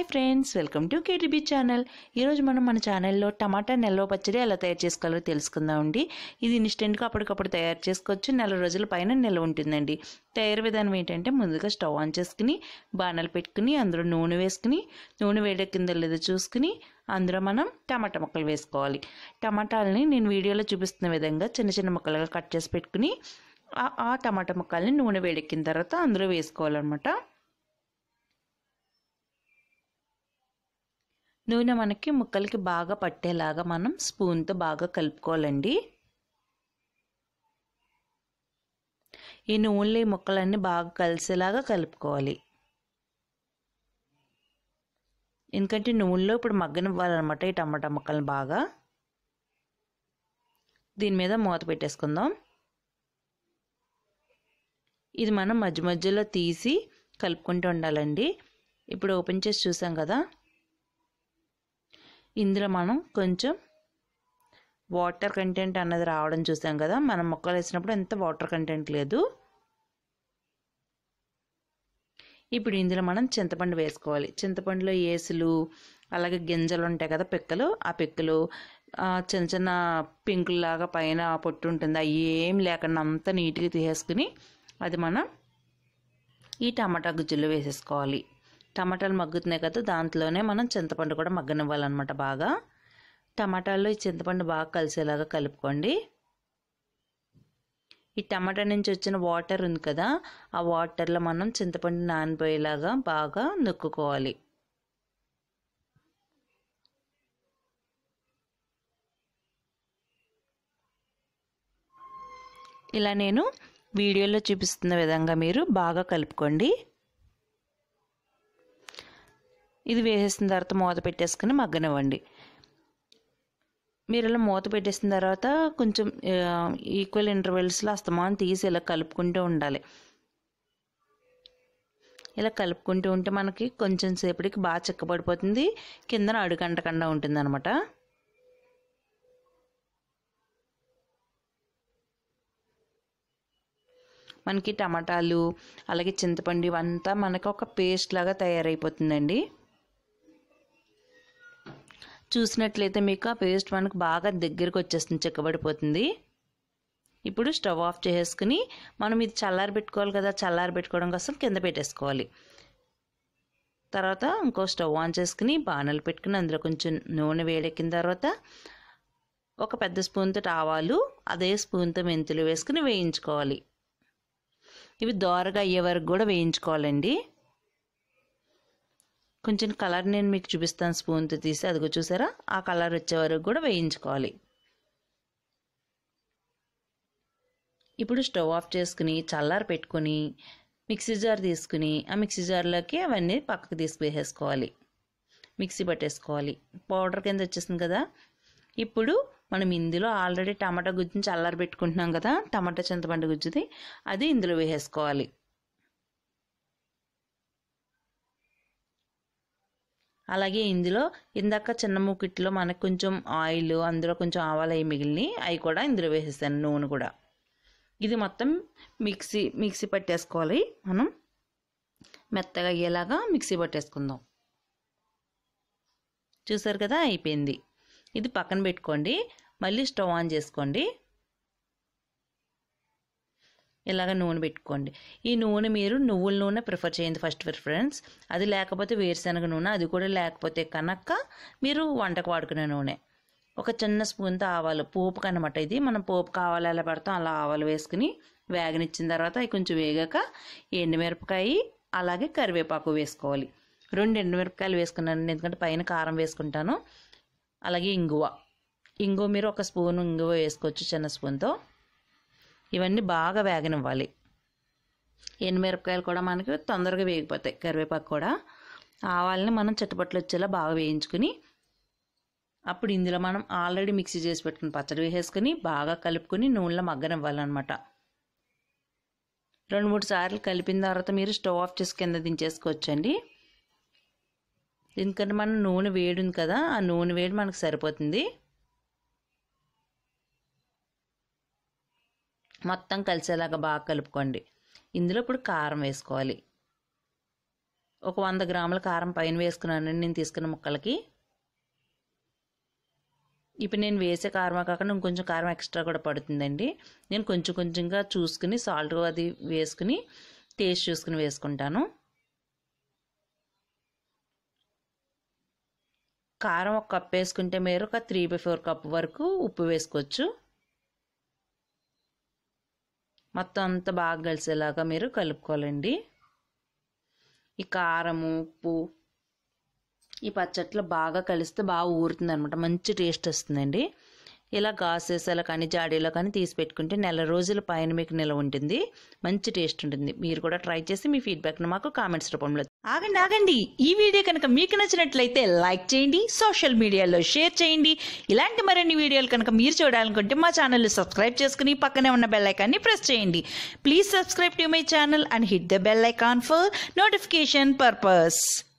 hi friends welcome to KTB channel ఈరోజు మనం మన ఛానల్లో టమాటా నిల్వ పచ్చడి ఎలా తయారు చేసుకోవాలో తెలుసుకుందామండి ఇది ఇన్స్టెంట్గా అప్పటికప్పుడు తయారు చేసుకోవచ్చు నెల రోజుల పైన నిల్వ ఉంటుందండి తయారు విధానం ఏంటంటే ముందుగా స్టవ్ ఆన్ చేసుకుని బాణాలు పెట్టుకుని అందులో నూనె వేసుకుని నూనె వేడెక్కిందో లేదో చూసుకుని అందులో మనం టమాటా ముక్కలు వేసుకోవాలి టమాటాలని నేను వీడియోలో చూపిస్తున్న విధంగా చిన్న చిన్న ముక్కలుగా కట్ చేసి పెట్టుకుని ఆ- ఆ టమాటా ముక్కల్ని నూనె వేడెక్కిన తర్వాత అందులో వేసుకోవాలన్నమాట నూనె మనకి ముక్కలకి బాగా పట్టేలాగా మనం స్పూన్తో బాగా కలుపుకోవాలండి ఈ నూనెలో ఈ ముక్కలన్నీ బాగా కలిసేలాగా కలుపుకోవాలి ఎందుకంటే నూనెలో ఇప్పుడు మగ్గనివ్వాలన్నమాట ఈ టమాటా ముక్కల్ని బాగా దీని మీద మూత పెట్టేసుకుందాం ఇది మనం మధ్య మధ్యలో తీసి కలుపుకుంటూ ఉండాలండి ఇప్పుడు ఓపెన్ చేసి చూసాం కదా ఇందులో మనం కొంచెం వాటర్ కంటెంట్ అన్నది రావడం చూసాం కదా మనం మొక్కలు వేసినప్పుడు ఎంత వాటర్ కంటెంట్ లేదు ఇప్పుడు ఇందులో మనం చింతపండు వేసుకోవాలి చింతపండులో ఏసులు అలాగే గింజలు ఉంటాయి కదా పిక్కలు ఆ పిక్కలు ఆ, చిన్న చిన్న పింకుల్లాగా పైన పొట్టు ఉంటుంది అవి ఏం లేకుండా అంతా నీట్గా తీసేసుకుని అది మనం ఈ టమాటా గుజ్జులో వేసేసుకోవాలి టమాటాలు మగ్గుతున్నాయి కదా దాంట్లోనే మనం చింతపండు కూడా మగ్గనివ్వాలన్నమాట బాగా టమాటాల్లో ఈ చింతపండు బాగా కలిసేలాగా కలుపుకోండి ఈ టమాటా నుంచి వచ్చిన వాటర్ ఉంది కదా ఆ వాటర్లో మనం చింతపండు నానిపోయేలాగా బాగా నొక్కుకోవాలి ఇలా నేను వీడియోలో చూపిస్తున్న విధంగా మీరు బాగా కలుపుకోండి ఇది వేసేసిన తర్వాత మూత పెట్టేసుకుని మగ్గనివ్వండి మీరు ఇలా మూత పెట్టేసిన తర్వాత కొంచెం ఈక్వల్ ఇంటర్వెల్స్లో అస్తమానం తీసి ఇలా కలుపుకుంటూ ఉండాలి ఇలా కలుపుకుంటూ ఉంటే మనకి కొంచెం సేపటికి బాగా చిక్కబడిపోతుంది కిందన అడుగంటకుండా ఉంటుంది అనమాట మనకి టమాటాలు అలాగే చింతపండు ఇవంతా మనకి ఒక పేస్ట్ లాగా తయారైపోతుందండి చూసినట్లయితే మీకు ఆ పేస్ట్ మనకు బాగా దగ్గరికి వచ్చేస్తుంది చిక్కబడిపోతుంది ఇప్పుడు స్టవ్ ఆఫ్ చేసేసుకుని మనం ఇది చల్లారి పెట్టుకోవాలి కదా చల్లారి పెట్టుకోవడం కోసం కింద పెట్టేసుకోవాలి తర్వాత ఇంకో స్టవ్ ఆన్ చేసుకుని బాణలు పెట్టుకుని అందులో కొంచెం నూనె వేడెక్కిన తర్వాత ఒక పెద్ద స్పూన్తో ఆవాలు అదే స్పూన్తో మెంతులు వేసుకుని వేయించుకోవాలి ఇవి దోరగా అయ్యే వరకు కూడా వేయించుకోవాలండి కొంచెం కలర్ నేను మీకు చూపిస్తాను స్పూన్తో తీసి అదిగో చూసారా ఆ కలర్ వచ్చే వరకు కూడా వేయించుకోవాలి ఇప్పుడు స్టవ్ ఆఫ్ చేసుకుని చల్లారి పెట్టుకుని మిక్సీ జార్ తీసుకుని ఆ మిక్సీ జార్లోకి అవన్నీ పక్కకు తీసి వేసేసుకోవాలి మిక్సీ పట్టేసుకోవాలి పౌడర్ కింద వచ్చేసింది కదా ఇప్పుడు మనం ఇందులో ఆల్రెడీ టమాటా గుజ్జుని చల్లారి పెట్టుకుంటున్నాం కదా టమాటా చింతపండు గుజ్జుది అది ఇందులో వేసేసుకోవాలి అలాగే ఇందులో ఇందాక చిన్న మూకిట్లో మనకు కొంచెం ఆయిల్ అందులో కొంచెం ఆవాలు అవి మిగిలినాయి అవి కూడా ఇందులో వేసేసాను నూనె కూడా ఇది మొత్తం మిక్సీ మిక్సీ పట్టేసుకోవాలి మనం మెత్తగా అయ్యేలాగా మిక్సీ పట్టేసుకుందాం చూసారు కదా అయిపోయింది ఇది పక్కన పెట్టుకోండి మళ్ళీ స్టవ్ ఆన్ చేసుకోండి ఇలాగ నూనె పెట్టుకోండి ఈ నూనె మీరు నువ్వుల నూనె ప్రిఫర్ చేయండి ఫస్ట్ ప్రిఫరెన్స్ అది లేకపోతే వేరుశనగ నూనె అది కూడా లేకపోతే కనుక మీరు వంటకు వాడుకునే నూనె ఒక చిన్న స్పూన్తో ఆవాలు పోపుకి అనమాట ఇది మనం పోపు కావాలి ఎలా పెడతాం అలా ఆవాలు వేసుకుని వేగనిచ్చిన తర్వాత అవి కొంచెం వేగాక ఎండుమిరపకాయ అలాగే కరివేపాకు వేసుకోవాలి రెండు ఎండుమిరపకాయలు వేసుకున్నాను ఎందుకంటే పైన కారం వేసుకుంటాను అలాగే ఇంగువ ఇంగువ మీరు ఒక స్పూన్ ఇంగువ వేసుకోవచ్చు చిన్న స్పూన్తో ఇవన్నీ బాగా వేగనివ్వాలి ఎండుమిరపకాయలు కూడా మనకి తొందరగా వేగిపోతాయి కరివేపాకు కూడా ఆవాలని మనం చిట్టపట్లు వచ్చేలా బాగా వేయించుకుని అప్పుడు ఇందులో మనం ఆల్రెడీ మిక్సీ చేసి పెట్టుకుని పచ్చడి వేసేసుకుని బాగా కలుపుకొని నూనెలో మగ్గనివ్వాలన్నమాట రెండు మూడు సార్లు కలిపిన తర్వాత మీరు స్టవ్ ఆఫ్ చేసి కింద దించేసుకోవచ్చండి ఎందుకంటే మనం నూనె వేడి ఉంది కదా ఆ నూనె వేడి మనకు సరిపోతుంది మొత్తం కలిసేలాగా బాగా కలుపుకోండి ఇందులో ఇప్పుడు కారం వేసుకోవాలి ఒక వంద గ్రాముల కారం పైన వేసుకున్నానండి నేను తీసుకున్న ముక్కలకి ఇప్పుడు నేను వేసే కారం కాకుండా ఇంకొంచెం కారం ఎక్స్ట్రా కూడా పడుతుందండి నేను కొంచెం కొంచెంగా చూసుకుని సాల్ట్ అది వేసుకుని టేస్ట్ చూసుకుని వేసుకుంటాను కారం ఒక కప్ వేసుకుంటే మీరు ఒక త్రీ బై ఫోర్ కప్ వరకు ఉప్పు వేసుకోవచ్చు మొత్తం అంతా బాగా కలిసేలాగా మీరు కలుపుకోవాలండి ఈ కారము ఉప్పు ఈ పచ్చట్లో బాగా కలిస్తే బాగా ఊరుతుంది అనమాట మంచి టేస్ట్ వస్తుందండి ఇలా గాసేసాలో కానీ జాడీలో కానీ తీసి పెట్టుకుంటే నెల రోజుల పైన మీకు నిల్వ ఉంటుంది మంచి టేస్ట్ ఉంటుంది మీరు కూడా ట్రై చేసి మీ ఫీడ్బ్యాక్ను మాకు కామెంట్స్ రూపంలో ఆగండి ఆగండి ఈ వీడియో కనుక మీకు నచ్చినట్లయితే లైక్ చేయండి సోషల్ మీడియాలో షేర్ చేయండి ఇలాంటి మరిన్ని వీడియోలు కనుక మీరు చూడాలనుకుంటే మా ఛానల్ సబ్స్క్రైబ్ చేసుకుని పక్కనే ఉన్న బెల్ ఐకాన్ని ప్రెస్ చేయండి please subscribe to my channel and hit the bell icon for notification purpose